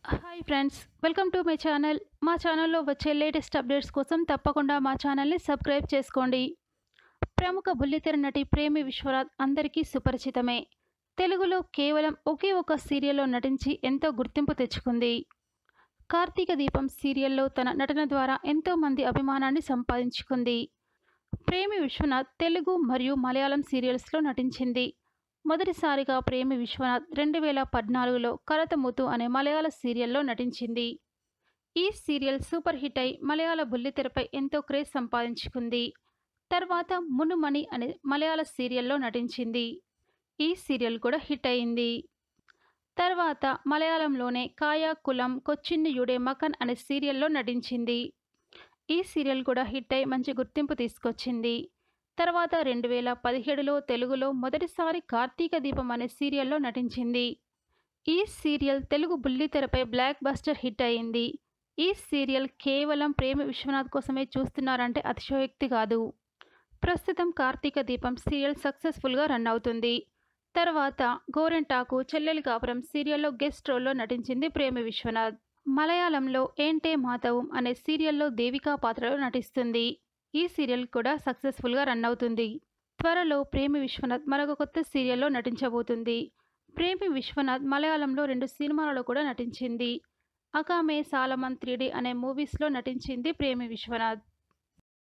hi friends welcome to my channel మా ఛానల్లో వచ్చే లేటెస్ట్ అప్డేట్స్ కోసం తప్పకుండా మా ఛానల్ని సబ్స్క్రైబ్ చేసుకోండి ప్రముఖ బుల్లితెర నటి ప్రేమి విశ్వనాథ్ అందరికీ సుపరిచితమే తెలుగులో కేవలం ఒకే ఒక సీరియల్లో నటించి ఎంతో గుర్తింపు తెచ్చుకుంది కార్తీక దీపం సీరియల్లో తన నటన ద్వారా ఎంతో మంది అభిమానాన్ని సంపాదించుకుంది ప్రేమి విశ్వనాథ్ తెలుగు మరియు మలయాళం సీరియల్స్లో నటించింది మొదటిసారిగా ప్రేమి విశ్వనాథ్ రెండు వేల పద్నాలుగులో కరతముతు అనే మలయాళ సీరియల్లో నటించింది ఈ సీరియల్ సూపర్ హిట్ అయి మలయాళ బుల్లితెరపై ఎంతో క్రేజ్ సంపాదించుకుంది తర్వాత మునుమణి అనే మలయాళ సీరియల్లో నటించింది ఈ సీరియల్ కూడా హిట్ అయింది తర్వాత మలయాళంలోనే కాయా కులం కొచ్చిన్ని యుడే మకన్ అనే సీరియల్లో నటించింది ఈ సీరియల్ కూడా హిట్ అయి మంచి గుర్తింపు తీసుకొచ్చింది తర్వాత రెండు వేల పదిహేడులో తెలుగులో మొదటిసారి కార్తీక దీపం అనే సీరియల్లో నటించింది ఈ సీరియల్ తెలుగు బుల్లితెరపై బ్లాక్ బస్టర్ హిట్ అయింది ఈ సీరియల్ కేవలం ప్రేమ విశ్వనాథ్ కోసమే చూస్తున్నారంటే అతిశయోక్తి కాదు ప్రస్తుతం కార్తీక దీపం సీరియల్ సక్సెస్ఫుల్గా రన్ అవుతుంది తర్వాత గోరెంటాకు చెల్లెలి కాపురం సీరియల్లో గెస్ట్ రోల్లో నటించింది ప్రేమ విశ్వనాథ్ మలయాళంలో ఏంటే మాధవం అనే సీరియల్లో దేవికా పాత్రలో నటిస్తుంది ఈ సీరియల్ కూడా సక్సెస్ఫుల్గా రన్ అవుతుంది త్వరలో ప్రేమి విశ్వనాథ్ మరొక కొత్త సీరియల్లో నటించబోతుంది ప్రేమి విశ్వనాథ్ మలయాళంలో రెండు సినిమాలలో కూడా నటించింది అకామే సాలమన్ త్రీడీ అనే మూవీస్లో నటించింది ప్రేమి విశ్వనాథ్